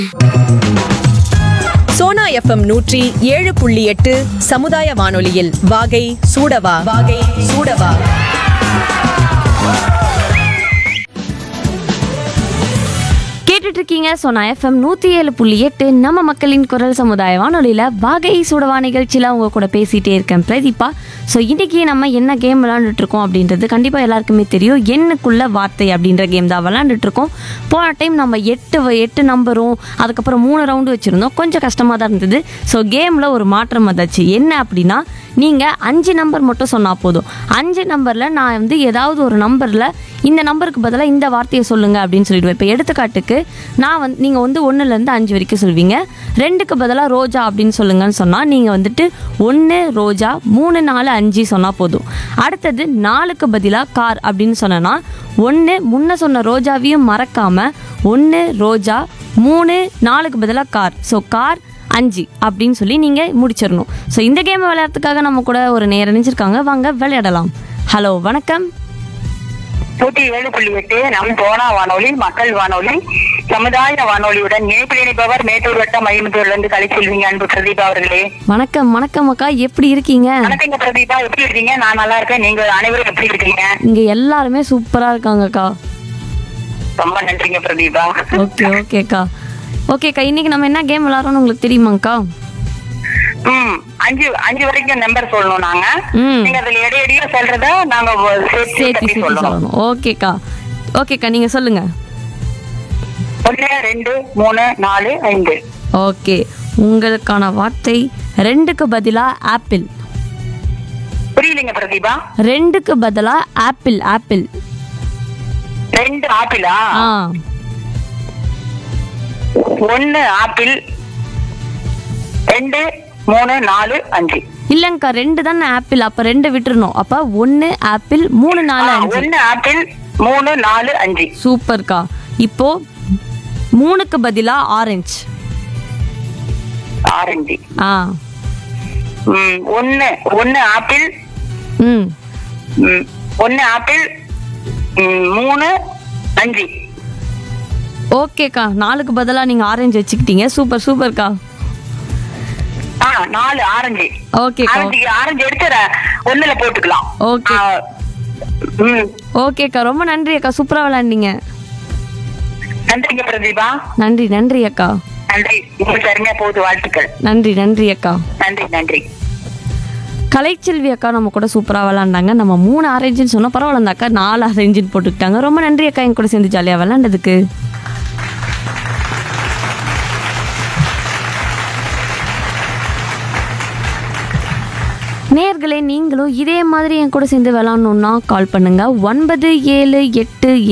Sona FM நூற்றி ஏழு புள்ளி எட்டு சமுதாய வானொலியில் வாகை சூடவா வாகை சூடவா கேட்டுட்டு இருக்கீங்க சோனா எஃப்எம் நூற்றி ஏழு புள்ளி எட்டு நம்ம மக்களின் குரல் சமுதாய வானொலியில் வாகை சுடவா நிகழ்ச்சியில் அவங்க கூட பேசிகிட்டே இருக்கேன் பிரதீபா ஸோ இன்றைக்கி நம்ம என்ன கேம் விளாண்டுட்டு இருக்கோம் அப்படின்றது கண்டிப்பாக எல்லாருக்குமே தெரியும் எண்ணுக்குள்ள வார்த்தை அப்படின்ற கேம் தான் விளாண்டுட்டு இருக்கோம் போன டைம் நம்ம எட்டு வ- எட்டு நம்பரும் அதுக்கப்புறம் மூணு ரவுண்டு வச்சுருந்தோம் கொஞ்சம் கஷ்டமாக தான் இருந்தது ஸோ கேமில் ஒரு மாற்றம் வந்தாச்சு என்ன அப்படின்னா நீங்கள் அஞ்சு நம்பர் மட்டும் சொன்னால் போதும் அஞ்சு நம்பரில் நான் வந்து ஏதாவது ஒரு நம்பரில் இந்த நம்பருக்கு பதிலாக இந்த வார்த்தையை சொல்லுங்க அப்படின்னு சொல்லிடுவேன் இப்போ எடுத்துக்காட்டுக்கு நான் வந்து நீங்கள் வந்து ஒன்றுலேருந்து அஞ்சு வரைக்கும் சொல்வீங்க ரெண்டுக்கு பதிலாக ரோஜா அப்படின்னு சொல்லுங்கன்னு சொன்னால் நீங்கள் வந்துட்டு ஒன்று ரோஜா மூணு நாலு அஞ்சு சொன்னால் போதும் அடுத்தது நாலுக்கு பதிலாக கார் அப்படின்னு சொன்னேன்னா ஒன்று முன்ன சொன்ன ரோஜாவையும் மறக்காமல் ஒன்று ரோஜா மூணு நாலுக்கு பதிலாக கார் ஸோ கார் அஞ்சு அப்படின்னு சொல்லி நீங்கள் முடிச்சிடணும் ஸோ இந்த கேமை விளையாடுறதுக்காக நம்ம கூட ஒரு நேரம் நினைச்சிருக்காங்க வாங்க விளையாடலாம் ஹலோ வணக்கம் நூற்றி ஏழு புள்ளி எட்டு நம் போனா வானொலி மக்கள் வானொலி சமுதாய வானொலியுடன் இணைப்பில் இணைப்பவர் மேட்டூர் வட்டம் மையமுத்தூர்ல இருந்து கலைச்செல்விங்க அன்பு பிரதீபா அவர்களே வணக்கம் வணக்கம் அக்கா எப்படி இருக்கீங்க வணக்கங்க பிரதீபா எப்படி இருக்கீங்க நான் நல்லா இருக்கேன் நீங்க அனைவரும் எப்படி இருக்கீங்க இங்க எல்லாருமே சூப்பரா இருக்காங்கக்கா ரொம்ப நன்றிங்க பிரதீபா ஓகே ஓகேக்கா ஓகேக்கா இன்னைக்கு நம்ம என்ன கேம் விளாட்றோம்னு உங்களுக்கு தெரியுமாக்கா ம் அஞ்சு அஞ்சு வரைக்கும் நம்பர் சொல்லணும் நாங்க ம். நீங்க அதுல இடையிடையே சொல்றத நாங்க சேர்த்து சேர்த்து தட்டி சேர்த்து சொல்லணும் சொல்லணும் ஓகேக்கா ஓகேக்கா நீங்க சொல்லுங்க ஒன்னு ரெண்டு மூணு நாலு ஐந்து ஓகே உங்களுக்கான வார்த்தை ரெண்டுக்கு பதிலா ஆப்பிள் புரியலைங்க பிரதீபா ரெண்டுக்கு பதிலா ஆப்பிள் ஆப்பிள் ரெண்டு ஆப்பிளா ஆ ஒன்னு ஆப்பிள் ரெண்டு மூணு நாலு அஞ்சு இல்லைங்கக்கா ரெண்டு தானே ஆப்பிள் அப்ப ரெண்டு விட்டுறணும் அப்ப ஒன்று ஆப்பிள் மூணு நாலு ஆ, அஞ்சு ஒன்னு ஆப்பிள் மூணு நாலு அஞ்சு சூப்பர்க்கா இப்போ மூணுக்கு பதிலா ஆரஞ்சு ஆரஞ்சு ஆ ம், ஒன்னு ஒன்னு ஆப்பிள் ம் ம், ஒன்னு ஆப்பிள் ம், மூணு அஞ்சு ஓகேக்கா நாலுக்கு பதிலா நீங்க ஆரஞ்சு வச்சுக்கிட்டீங்க சூப்பர் சூப்பர்க்கா ஆ நாலு ஆரஞ்சு ஓகேக்கா ஆரஞ்சு ஆரஞ்சு எடுத்து ர- ஒண்ணுல போட்டுக்கலாம் ஓகே. ஆ, ம் ஓகேக்கா ரொம்ப நன்றி அக்கா சூப்பரா விளையாண்டீங்க நன்றிங்க பிரதீபா நன்றி நன்றி அக்கா நன்றி உங்களுக்கு அருமையா போகுது வாழ்த்துக்கள் நன்றி நன்றி அக்கா நன்றி நன்றி கலைச்செல்வி அக்கா நம்ம கூட சூப்பராக விளாண்டாங்க நம்ம மூணு ஆரஞ்சுன்னு சொன்னோம் பரவாயில்ல அந்த அக்கா நாலு ஆரஞ்சுன்னு போட்டுக்கிட்டாங்க ரொம்ப நன்றி அக்கா என் கூட சேர்ந்து ஜாலியாக விளாண்டதுக்கு நேர்களே நீங்களும் இதே மாதிரி என் கூட சேர்ந்து விளாட்ணுன்னா கால் பண்ணுங்க ஒன்பது ஏழு எட்டு